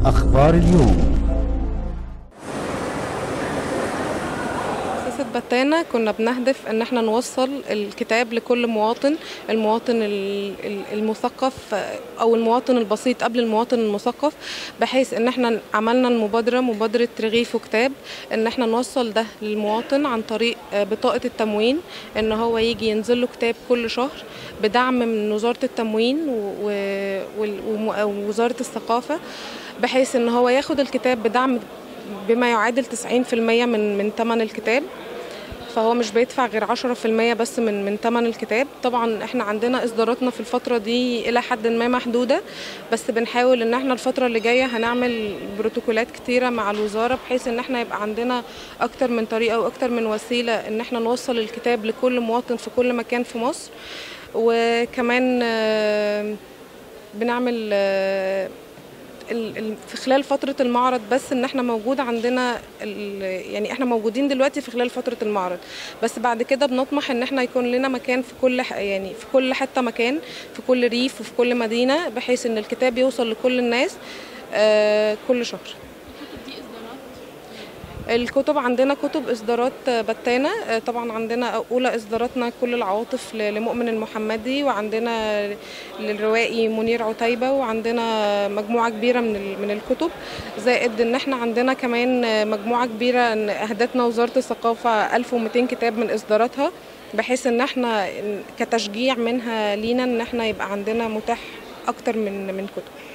أخبار اليوم مؤسسة بتانا كنا بنهدف ان احنا نوصل الكتاب لكل مواطن المواطن ال- ال- المثقف او المواطن البسيط قبل المواطن المثقف بحيث ان احنا عملنا المبادرة مبادرة رغيف وكتاب ان احنا نوصل ده للمواطن عن طريق بطاقة التموين ان هو يجي ينزل له كتاب كل شهر بدعم من وزارة التموين و- وال- وم- ووزارة الثقافة بحيث ان هو ياخد الكتاب بدعم بما يعادل 90% من من ثمن الكتاب فهو مش بيدفع غير 10% بس من من ثمن الكتاب طبعا احنا عندنا اصداراتنا في الفتره دي الى حد ما محدوده بس بنحاول ان احنا الفتره اللي جايه هنعمل بروتوكولات كتيره مع الوزاره بحيث ان احنا يبقى عندنا اكتر من طريقه واكتر من وسيله ان احنا نوصل الكتاب لكل مواطن في كل مكان في مصر وكمان آه، بنعمل آه، ال- ال- في خلال فترة المعرض بس ان احنا موجود عندنا ال- يعني احنا موجودين دلوقتي في خلال فترة المعرض بس بعد كده بنطمح ان احنا يكون لنا مكان في كل ح- يعني في كل حتة مكان في كل ريف وفي كل مدينة بحيث ان الكتاب يوصل لكل الناس آه، كل شهر الكتب عندنا كتب اصدارات بتانه آه، طبعا عندنا اولى اصداراتنا كل العواطف ل- لمؤمن المحمدي وعندنا للروائي منير عتيبه وعندنا مجموعه كبيره من ال- من الكتب زائد ان احنا عندنا كمان آه، مجموعه كبيره ان اهدتنا وزاره الثقافه 1200 كتاب من اصداراتها بحيث ان احنا كتشجيع منها لينا ان احنا يبقى عندنا متاح اكتر من من كتب